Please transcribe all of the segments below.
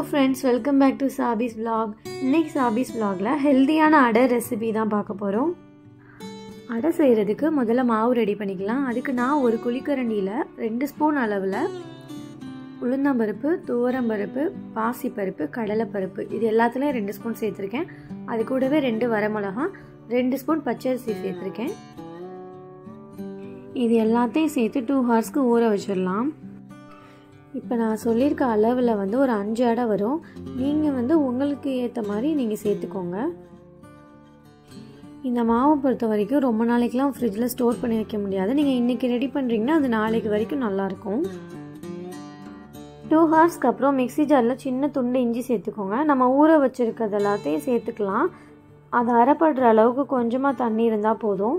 friends welcome back to சாபிஸ் vlog இன்னைக்கு சாபிஸ் vlogல ஹெல்தியான அடை ரெசிபி தான் பார்க்க போகிறோம் அடை செய்கிறதுக்கு முதல்ல மாவு ரெடி பண்ணிக்கலாம் அதுக்கு நான் ஒரு குழிக்கரண்டியில் ரெண்டு ஸ்பூன் அளவில் உளுந்தம்பருப்பு துவரம்பருப்பு பாசிப்பருப்பு கடலைப்பருப்பு இது எல்லாத்துலேயும் ரெண்டு ஸ்பூன் சேர்த்துருக்கேன் அது கூடவே ரெண்டு வரமிளகா ரெண்டு ஸ்பூன் பச்சரிசி சேர்த்துருக்கேன் இது எல்லாத்தையும் சேர்த்து டூ ஹவர்ஸ்க்கு ஊற வச்சிடலாம் இப்போ நான் சொல்லியிருக்க அளவில் வந்து ஒரு அஞ்சு அடை வரும் நீங்கள் வந்து உங்களுக்கு ஏற்ற மாதிரி நீங்கள் சேர்த்துக்கோங்க இந்த மாவை பொறுத்த வரைக்கும் ரொம்ப நாளைக்கெலாம் ஃப்ரிட்ஜில் ஸ்டோர் பண்ணி வைக்க முடியாது நீங்கள் இன்றைக்கி ரெடி பண்ணுறீங்கன்னா அது நாளைக்கு வரைக்கும் நல்லாயிருக்கும் டூ ஹவர்ஸ்க்கு அப்புறம் மிக்ஸி ஜாரில் சின்ன துண்டு இஞ்சி சேர்த்துக்கோங்க நம்ம ஊற வச்சுருக்கிறது எல்லாத்தையும் சேர்த்துக்கலாம் அது அரைப்படுற அளவுக்கு கொஞ்சமாக தண்ணி இருந்தால் போதும்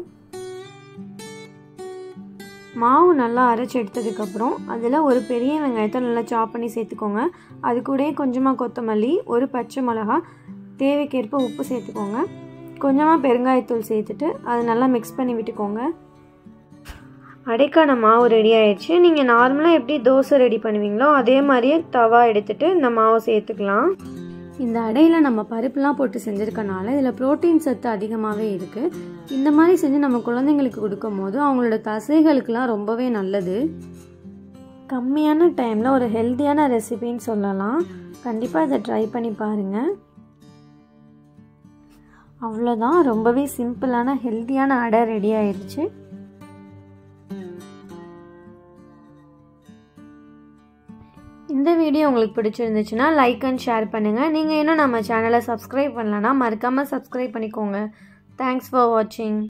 மாவு நல்லா அரைச்சி எடுத்ததுக்கப்புறம் அதில் ஒரு பெரிய வெங்காயத்தை நல்லா சாப் பண்ணி சேர்த்துக்கோங்க அது கூட கொஞ்சமாக கொத்தமல்லி ஒரு பச்சை மிளகா தேவைக்கேற்ப உப்பு சேர்த்துக்கோங்க கொஞ்சமாக பெருங்காயத்தூள் சேர்த்துட்டு அது நல்லா மிக்ஸ் பண்ணி விட்டுக்கோங்க அடைக்கான மாவு ரெடி ஆயிடுச்சு நீங்கள் நார்மலாக எப்படி தோசை ரெடி பண்ணுவீங்களோ அதே மாதிரியே தவா எடுத்துகிட்டு இந்த மாவை சேர்த்துக்கலாம் இந்த அடையில் நம்ம பருப்புலாம் போட்டு செஞ்சுருக்கனால இதில் ப்ரோட்டீன் சத்து அதிகமாகவே இருக்குது இந்த மாதிரி செஞ்சு நம்ம குழந்தைங்களுக்கு கொடுக்கும் போது அவங்களோட தசைகளுக்கெலாம் ரொம்பவே நல்லது கம்மியான டைமில் ஒரு ஹெல்த்தியான ரெசிபின்னு சொல்லலாம் கண்டிப்பாக இதை ட்ரை பண்ணி பாருங்கள் அவ்வளோதான் ரொம்பவே சிம்பிளான ஹெல்த்தியான அடை ரெடி ஆயிடுச்சு இந்த வீடியோ உங்களுக்கு பிடிச்சிருந்துச்சுன்னா லைக் அண்ட் ஷேர் பண்ணுங்கள் நீங்கள் இன்னும் நம்ம சேனலை சப்ஸ்கிரைப் பண்ணலன்னா மறக்காமல் சப்ஸ்கிரைப் பண்ணிக்கோங்க தேங்க்ஸ் ஃபார் வாட்சிங்